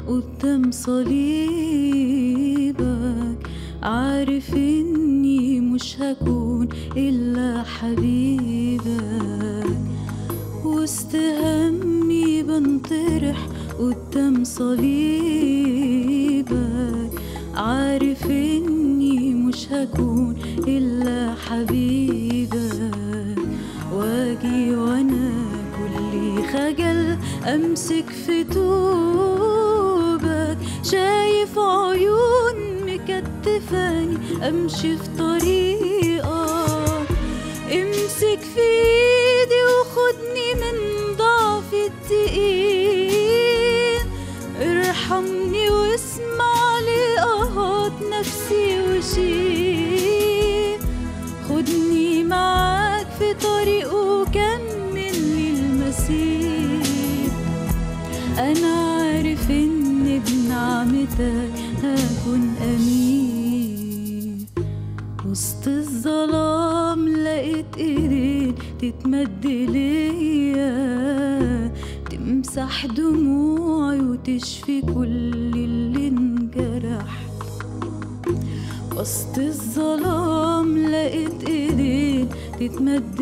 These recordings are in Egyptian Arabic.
قدام صليبك عارف اني مش هكون الا حبيبك وسط همي بنطرح قدام صليبك عارف اني مش هكون الا حبيبك واجي وانا كلي خجل امسك في توبك شايف عيون مكتفاني امشي في طريقك امسك في ايدي وخدني من ضعفي التقيل ارحمني واسمع لآهات نفسي وشيل خدني معاك في طريق وكمل لي المسير أنا عارف إن بنعمتك هكون أمين وسط الظلام لقيت ايدين تتمد ليا تمسح دموعي وتشفي كل اللي انجرح وسط الظلام لقيت ايدين تتمد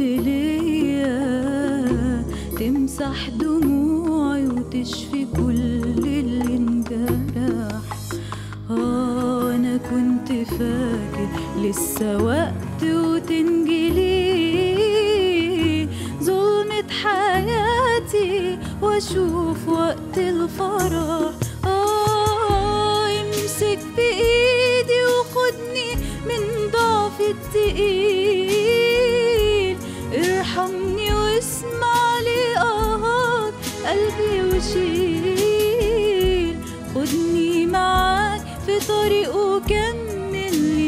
ليا تمسح دموعي وتشفي كل اللي انجرح آه أنا كنت فاكر لسه وقت وتنجلي ظلمة حياتي وأشوف وقت الفرح آه امسك بإيدي وخدني من ضعفي التقيل ارحمني واسمع لآهات قلبي وشيل خدني معاك في طريق وكمل لي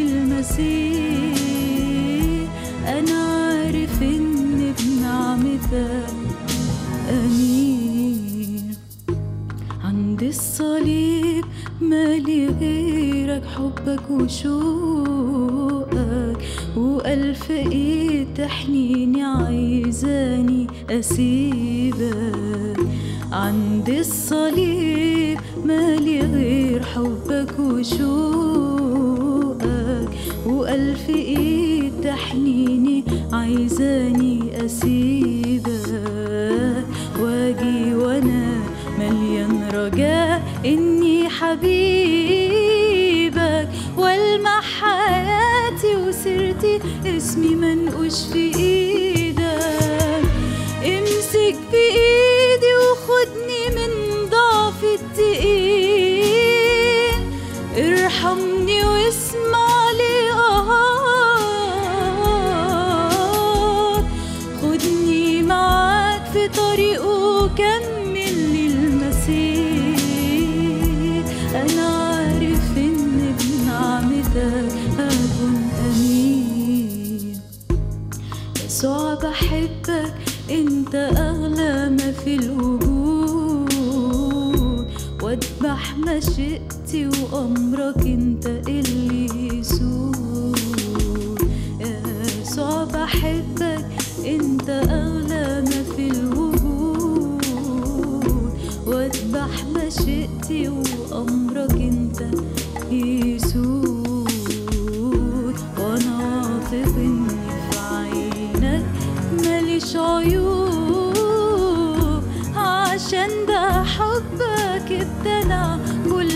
المسير أنا عارف إن بنعمتك أمين عند الصليب مالي غيرك حبك وشوقك وألف إيد تحنيني عايزاني أسيبك عند الصليب مالي غير حبك وشوقك وألف إيد تحنيني عايزاني أسيبك واجي وأنا مليان رجاء إني حبيبك والمح حياتي وسيرتي اسمي منقوش في إيدك امسك بإيدي وخدني من ضعفي التقيل ارحمني واسمع لآهات خدني معاك في طريق وكمل لي المسير أنا عارف إن بنعمتك هكون أمين يسوع بحبك انت اغلى ما في الوجود واذبح مشيئتي وامرك انت اللي يسود يسوع بحبك انت اغلى ما في الوجود واذبح مشيئتي وامرك انت يسود وانا واثق اني في عينك ماليش عيوب عشان ده حبك ابتلع كل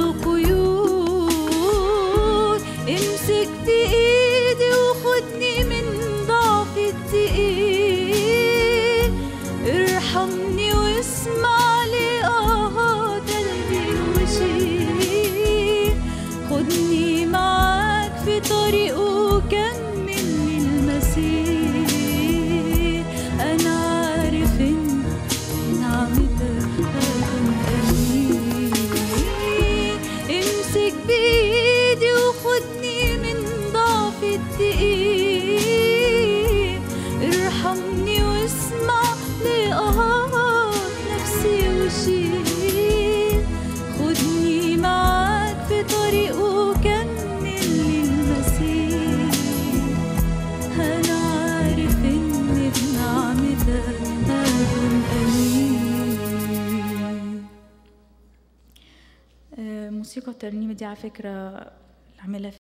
القيود امسك بإيدي وخدني من ضعفي التقيل ارحمني واسمع لآهات قلبي وشيل الموسيقى الترنيمة دي على فكرة عاملها